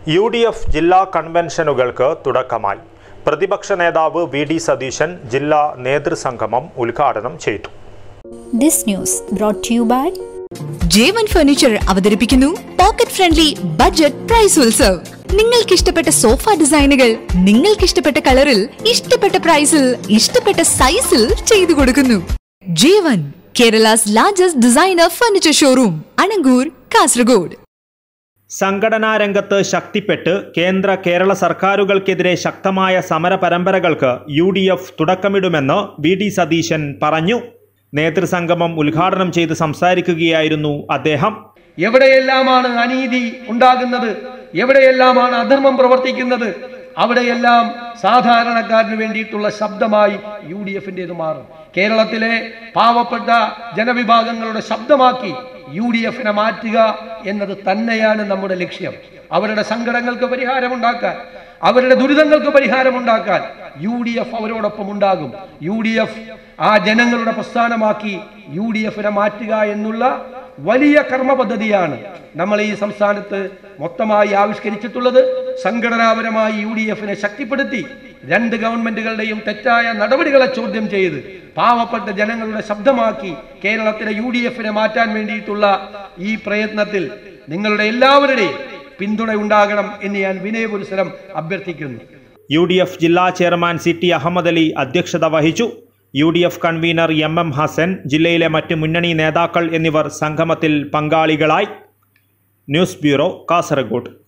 U D F ജില്ലാ കൺവെൻഷനുകൾക്ക് തുടക്കമായി പ്രതിപക്ഷ നേതാവ് വി ഡി സതീശൻ ജില്ലാ നേതൃസംഗമം ഉദ്ഘാടനം ചെയ്തു This news brought to you by Jevan furniture അവതരിപ്പിക്കുന്നു pocket friendly budget price Utsav നിങ്ങൾക്ക് ഇഷ്ടപ്പെട്ട സോഫ ഡിസൈനുകൾ നിങ്ങൾക്ക് ഇഷ്ടപ്പെട്ട കളറിൽ ഇഷ്ടപ്പെട്ട പ്രൈസിൽ ഇഷ്ടപ്പെട്ട സൈസിൽ ചെയ്തു കൊടുക്കുന്നു Jevan Kerala's largest designer furniture showroom Anangoor Kasaragod സംഘടനാ രംഗത്ത് ശക്തിപ്പെട്ട് കേന്ദ്ര കേരള സർക്കാരുകൾക്കെതിരെ ശക്തമായ സമര പരമ്പരകൾക്ക് യു ഡി എഫ് തുടക്കമിടുമെന്ന് വി ഡി സതീശൻ പറഞ്ഞു നേതൃസംഗമം ഉദ്ഘാടനം ചെയ്ത് സംസാരിക്കുകയായിരുന്നു അദ്ദേഹം എവിടെയെല്ലാമാണ് അനീതി ഉണ്ടാകുന്നത് എവിടെയെല്ലാമാണ് അധർമ്മം പ്രവർത്തിക്കുന്നത് അവിടെയെല്ലാം സാധാരണക്കാരന് വേണ്ടിയിട്ടുള്ള ശബ്ദമായി യു ഡി എഫിൻ്റെത് മാറും കേരളത്തിലെ പാവപ്പെട്ട ജനവിഭാഗങ്ങളുടെ ശബ്ദമാക്കി യു ഡി എഫിനെ മാറ്റുക എന്നത് തന്നെയാണ് നമ്മുടെ ലക്ഷ്യം അവരുടെ സങ്കടങ്ങൾക്ക് പരിഹാരമുണ്ടാക്കാൻ അവരുടെ ദുരിതങ്ങൾക്ക് പരിഹാരമുണ്ടാക്കാൻ യു ഡി എഫ് അവരോടൊപ്പം ഉണ്ടാകും യു ഡി എഫ് ആ ജനങ്ങളുടെ പ്രസ്ഥാനമാക്കി യു ഡി എഫിനെ മാറ്റുക എന്നുള്ള വലിയ കർമ്മ പദ്ധതിയാണ് നമ്മൾ ഈ സംസ്ഥാനത്ത് മൊത്തമായി ആവിഷ്കരിച്ചിട്ടുള്ളത് സംഘടനാപരമായി യു ഡി എഫിനെ ശക്തിപ്പെടുത്തി രണ്ട് ഗവൺമെന്റുകളുടെയും തെറ്റായ നടപടികളെ ചോദ്യം ചെയ്ത് പാവപ്പെട്ട ജനങ്ങളുടെ ശബ്ദമാക്കി കേരളത്തിലെ യു ഡി എഫിനെ മാറ്റാൻ വേണ്ടിയിട്ടുള്ള ഈ പ്രയത്നത്തിൽ നിങ്ങളുടെ എല്ലാവരുടെയും പിന്തുണ ഉണ്ടാകണം എന്ന് ഞാൻ വിനയപുരസരം അഭ്യർത്ഥിക്കുന്നു യു ഡി എഫ് ജില്ലാ chairman C T Ahammed Ali അധ്യക്ഷത വഹിച്ചു U D F convener M M Hassan ജില്ലയിലെ മറ്റ് മുന്നണി നേതാക്കൾ എന്നിവർ സംഗമത്തിൽ പങ്കാളികളായി ന്യൂസ് ബ്യൂറോ കാസർഗോഡ്